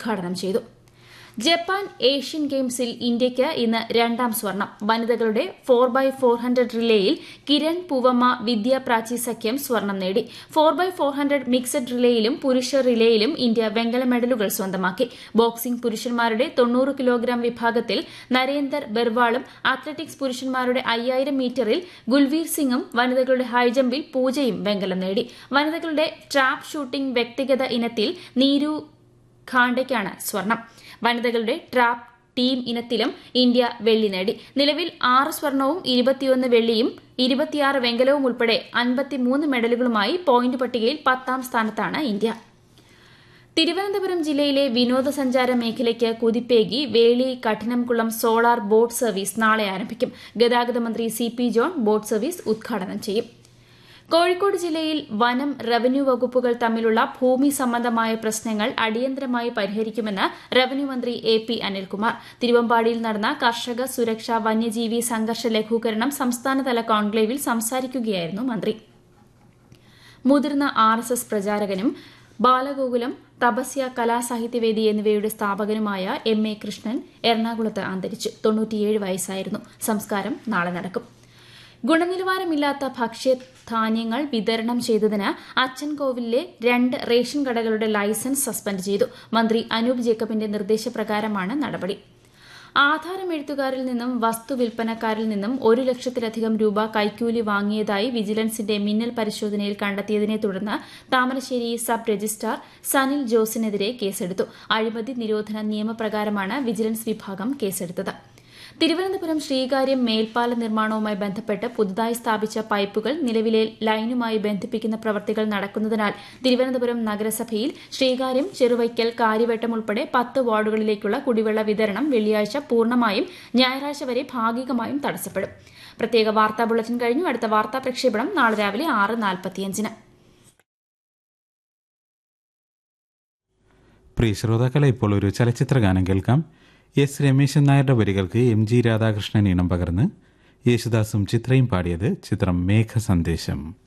ഉദ്ഘാടനം ചെയ്തു Japan Asian ഗെയിംസിൽ ഇന്ത്യയ്ക്ക് ഇന്ന് രണ്ടാം സ്വർണം വനിതകളുടെ ഫോർ ബൈ ഫോർ ഹൺഡ്രഡ് റിലേയിൽ കിരൺ പൂവമ്മ വിദ്യ പ്രാചി സഖ്യം സ്വർണം നേടി four by four hundred mixed റിലേയിലും പുരുഷ റിലേയിലും ഇന്ത്യ വെങ്കല മെഡലുകൾ സ്വന്തമാക്കി ബോക്സിംഗ് പുരുഷന്മാരുടെ തൊണ്ണൂറ് കിലോഗ്രാം വിഭാഗത്തിൽ നരേന്ദർ ബെർവാളും അത്ലറ്റിക്സ് പുരുഷന്മാരുടെ അയ്യായിരം മീറ്ററിൽ ഗുൽവീർ സിംഗും വനിതകളുടെ ഹൈജമ്പിൽ പൂജയും വെങ്കലം നേടി വനിതകളുടെ ട്രാപ്പ് ഷൂട്ടിംഗ് വ്യക്തിഗത ഇനത്തിൽ നീരു ഖാണ്ടയ്ക്കാണ് സ്വർണം വനിതകളുടെ ട്രാപ്പ് ടീം ഇനത്തിലും ഇന്ത്യ വെള്ളി നേടി നിലവിൽ ആറ് സ്വർണവും ഇരുപത്തിയൊന്ന് വെള്ളിയും ഇരുപത്തിയാറ് വെങ്കലവും ഉൾപ്പെടെ അൻപത്തിമൂന്ന് മെഡലുകളുമായി പോയിന്റ് പട്ടികയിൽ പത്താം സ്ഥാനത്താണ് ഇന്ത്യ തിരുവനന്തപുരം ജില്ലയിലെ വിനോദസഞ്ചാര മേഖലയ്ക്ക് കുതിപ്പേകി Veli Kadinamkulam solar boat service നാളെ ആരംഭിക്കും ഗതാഗത മന്ത്രി C P John boat service ഉദ്ഘാടനം ചെയ്യും കോഴിക്കോട് ജില്ലയിൽ വനം റവന്യൂ വകുപ്പുകൾ തമ്മിലുള്ള ഭൂമി സംബന്ധമായ പ്രശ്നങ്ങൾ അടിയന്തരമായി പരിഹരിക്കുമെന്ന് റവന്യൂ മന്ത്രി എ പി അനിൽകുമാർ തിരുവമ്പാടിയിൽ നടന്ന കർഷക സുരക്ഷ വന്യജീവി സംഘർഷ ലഘൂകരണം സംസ്ഥാനതല കോൺക്ലേവിൽ സംസാരിക്കുകയായിരുന്നു മന്ത്രി മുതിർന്ന ആർ എസ് എസ് പ്രചാരകനും ബാലഗോകുലം തപസ്യ കലാസാഹിത്യവേദി എന്നിവയുടെ സ്ഥാപകനുമായ എം എ കൃഷ്ണൻ എറണാകുളത്ത് അന്തരിച്ചു തൊണ്ണൂറ്റിയേഴ് വയസ്സായിരുന്നു സംസ്കാരം നാളെ നടക്കും ഗുണനിലവാരമില്ലാത്ത ഭക്ഷ്യധാന്യങ്ങൾ വിതരണം ചെയ്തതിന് അച്ചൻകോവിലിലെ രണ്ട് റേഷൻ കടകളുടെ ലൈസൻസ് സസ്പെൻഡ് ചെയ്തു മന്ത്രി അനൂപ് ജേക്കബിന്റെ നിർദ്ദേശപ്രകാരമാണ് നടപടി ആധാരം എഴുത്തുകാരിൽ നിന്നും വസ്തു വിൽപ്പനക്കാരിൽ നിന്നും ഒരു ലക്ഷത്തിലധികം രൂപ കൈക്കൂലി വാങ്ങിയതായി വിജിലൻസിന്റെ മിന്നൽ പരിശോധനയിൽ കണ്ടെത്തിയതിനെ തുടർന്ന് താമരശ്ശേരി സബ് രജിസ്ട്രാർ സനിൽ ജോസിനെതിരെ കേസെടുത്തു അഴിമതി നിരോധന നിയമപ്രകാരമാണ് വിജിലൻസ് വിഭാഗം കേസെടുത്തത് തിരുവനന്തപുരം ശ്രീകാര്യം മേൽപ്പാല നിർമ്മാണവുമായി ബന്ധപ്പെട്ട് പുതുതായി സ്ഥാപിച്ച പൈപ്പുകൾ നിലവിലെ ലൈനുമായി ബന്ധിപ്പിക്കുന്ന പ്രവൃത്തികൾ നടക്കുന്നതിനാൽ തിരുവനന്തപുരം നഗരസഭയിൽ ശ്രീകാര്യം ചെറുവയ്ക്കൽ കാര്യവട്ടം ഉൾപ്പെടെ പത്ത് വാർഡുകളിലേക്കുള്ള കുടിവെള്ള വിതരണം വെള്ളിയാഴ്ച പൂർണ്ണമായും ഞായറാഴ്ച വരെ ഭാഗികമായും തടസ്സപ്പെടും പ്രത്യേക വാർത്താ ബുള്ളറ്റിൻ കഴിഞ്ഞു അടുത്ത വാർത്താ പ്രക്ഷേപണം നാളെ രാവിലെ ആറ് നാൽപ്പത്തിയഞ്ചിന് പ്രിയ ശ്രോതാക്കളെ ഇപ്പോൾ ഒരു ചലച്ചിത്ര ഗാനം കേൾക്കാം എസ് രമേശൻ നായരുടെ വരികൾക്ക് എം ജി രാധാകൃഷ്ണൻ ഇണം പകർന്ന് യേശുദാസും ചിത്രയും പാടിയത് ചിത്രം മേഘ സന്ദേശം